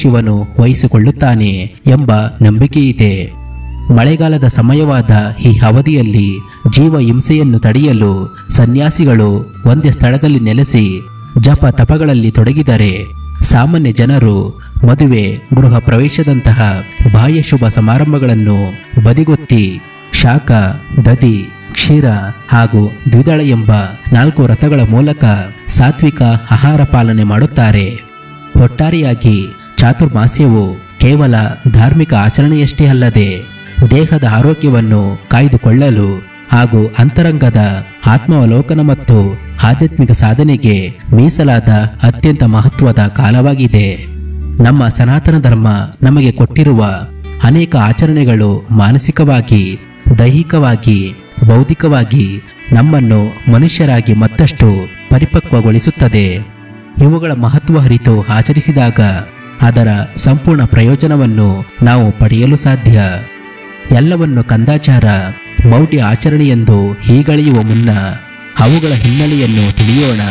ಶಿವನು ವಹಿಸಿಕೊಳ್ಳುತ್ತಾನೆ ಎಂಬ ನಂಬಿಕೆಯಿದೆ ಮಳೆಗಾಲದ ಸಮಯವಾದ ಈ ಅವಧಿಯಲ್ಲಿ ಜೀವ ಹಿಂಸೆಯನ್ನು ತಡೆಯಲು ಸನ್ಯಾಸಿಗಳು ಒಂದೇ ಸ್ಥಳದಲ್ಲಿ ನೆಲೆಸಿ ಜಪ ತಪಗಳಲ್ಲಿ ತೊಡಗಿದರೆ ಸಾಮಾನ್ಯ ಜನರು ಮದುವೆ ಗೃಹ ಪ್ರವೇಶದಂತಹ ಬಾಹ್ಯ ಶುಭ ಸಮಾರಂಭಗಳನ್ನು ಬದಿಗೊತ್ತಿ ಶಾಖ ದದಿ ಕ್ಷೀರ ಹಾಗೂ ದ್ವಿದಳ ಎಂಬ ನಾಲ್ಕು ರಥಗಳ ಮೂಲಕ ಸಾತ್ವಿಕ ಆಹಾರ ಪಾಲನೆ ಮಾಡುತ್ತಾರೆ ಒಟ್ಟಾರೆಯಾಗಿ ಚಾತುರ್ಮಾಸ್ಯವು ಕೇವಲ ಧಾರ್ಮಿಕ ಆಚರಣೆಯಷ್ಟೇ ಅಲ್ಲದೆ ದೇಹದ ಆರೋಗ್ಯವನ್ನು ಕಾಯ್ದುಕೊಳ್ಳಲು ಹಾಗೂ ಅಂತರಂಗದ ಆತ್ಮಾವಲೋಕನ ಮತ್ತು ಆಧ್ಯಾತ್ಮಿಕ ಸಾಧನೆಗೆ ಮೀಸಲಾದ ಅತ್ಯಂತ ಮಹತ್ವದ ಕಾಲವಾಗಿದೆ ನಮ್ಮ ಸನಾತನ ಧರ್ಮ ನಮಗೆ ಕೊಟ್ಟಿರುವ ಅನೇಕ ಆಚರಣೆಗಳು ಮಾನಸಿಕವಾಗಿ ದೈಹಿಕವಾಗಿ ಬೌದ್ಧಿಕವಾಗಿ ನಮ್ಮನ್ನು ಮನುಷ್ಯರಾಗಿ ಮತ್ತಷ್ಟು ಪರಿಪಕ್ವಗೊಳಿಸುತ್ತದೆ ಇವುಗಳ ಮಹತ್ವ ಅರಿತು ಆಚರಿಸಿದಾಗ ಅದರ ಸಂಪೂರ್ಣ ಪ್ರಯೋಜನವನ್ನು ನಾವು ಪಡೆಯಲು ಸಾಧ್ಯ ಎಲ್ಲವನ್ನು ಕಂದಾಚಾರ ಮೌಢ್ಯ ಆಚರಣೆಯೆಂದು ಹೀಗಳೆಯುವ ಮುನ್ನ ಅವುಗಳ ಹಿನ್ನೆಲೆಯನ್ನು ತಿಳಿಯೋಣ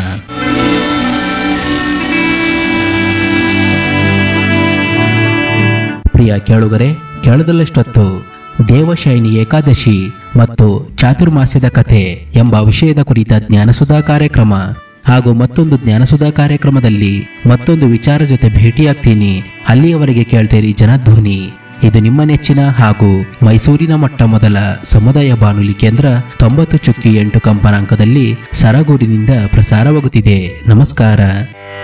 ಪ್ರಿಯ ಕೇಳುಗರೆ ಕೇಳದಲ್ಲಷ್ಟೊತ್ತು ದೇವಶೈನಿ ಏಕಾದಶಿ ಮತ್ತು ಚಾತುರ್ಮಾಸ್ಯದ ಕಥೆ ಎಂಬ ವಿಷಯದ ಕುರಿತ ಜ್ಞಾನಸುಧಾ ಕಾರ್ಯಕ್ರಮ ಹಾಗೂ ಮತ್ತೊಂದು ಜ್ಞಾನಸುಧಾ ಕಾರ್ಯಕ್ರಮದಲ್ಲಿ ಮತ್ತೊಂದು ವಿಚಾರ ಜೊತೆ ಭೇಟಿಯಾಗ್ತೀನಿ ಅಲ್ಲಿಯವರೆಗೆ ಕೇಳ್ತೀರಿ ಜನಧ್ವನಿ ಇದು ನಿಮ್ಮ ನೆಚ್ಚಿನ ಹಾಗೂ ಮೈಸೂರಿನ ಮೊಟ್ಟ ಮೊದಲ ಸಮುದಾಯ ಬಾನುಲಿ ಕೇಂದ್ರ ತೊಂಬತ್ತು ಚುಕ್ಕಿ ಎಂಟು ಕಂಪನಾಂಕದಲ್ಲಿ ಸರಗೂರಿನಿಂದ ಪ್ರಸಾರವಾಗುತ್ತಿದೆ ನಮಸ್ಕಾರ